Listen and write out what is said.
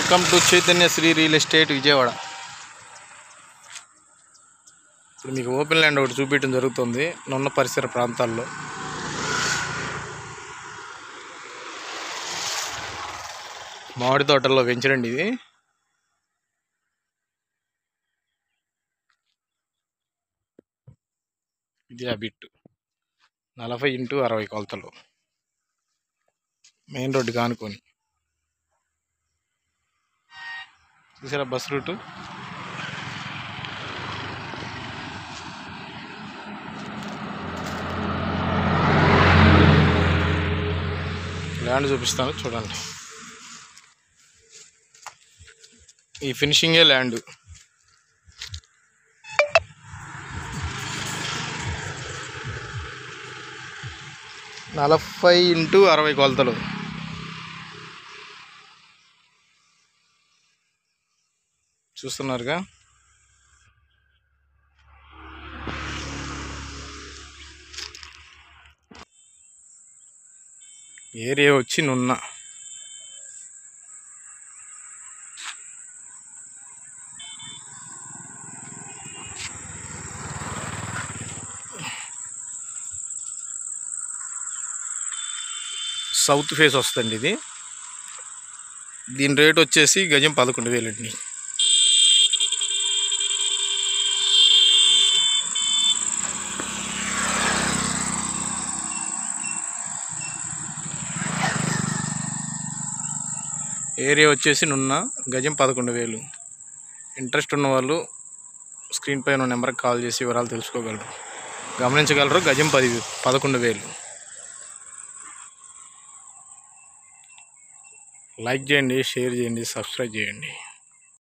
welcome to Chaitanya Shri real estate Vijayawada ఇప్పుడు మీకు open land ఒకటి చూపించడం జరుగుతుంది నున్న పరిసర ప్రాంతాల్లో మామిడి తోటల్లో పెంచరండి ఇది ఇది ఆ బిట్టు నలభై ఇంటూ అరవై కొలతలు మెయిన్ రోడ్డు కానుకొని చూసారా బస్ రూటు ల్యాండ్ చూపిస్తాను చూడండి ఈ ఫినిషింగే ల్యాండ్ నలభై ఇంటూ అరవై కొలతలు చూస్తున్నారుగా ఏరియా వచ్చి నున్న సౌత్ ఫేస్ వస్తుంది ఇది దీని రేట్ వచ్చేసి గజం పదకొండు వేలండి ఏరియా వచ్చేసి నున్న గజం పదకొండు వేలు ఇంట్రెస్ట్ ఉన్న వాళ్ళు స్క్రీన్ పైన నెంబర్కి కాల్ చేసి వివరాలు తెలుసుకోగలరు గమనించగలరు గజం పది పదకొండు వేలు లైక్ చేయండి షేర్ చేయండి సబ్స్క్రైబ్ చేయండి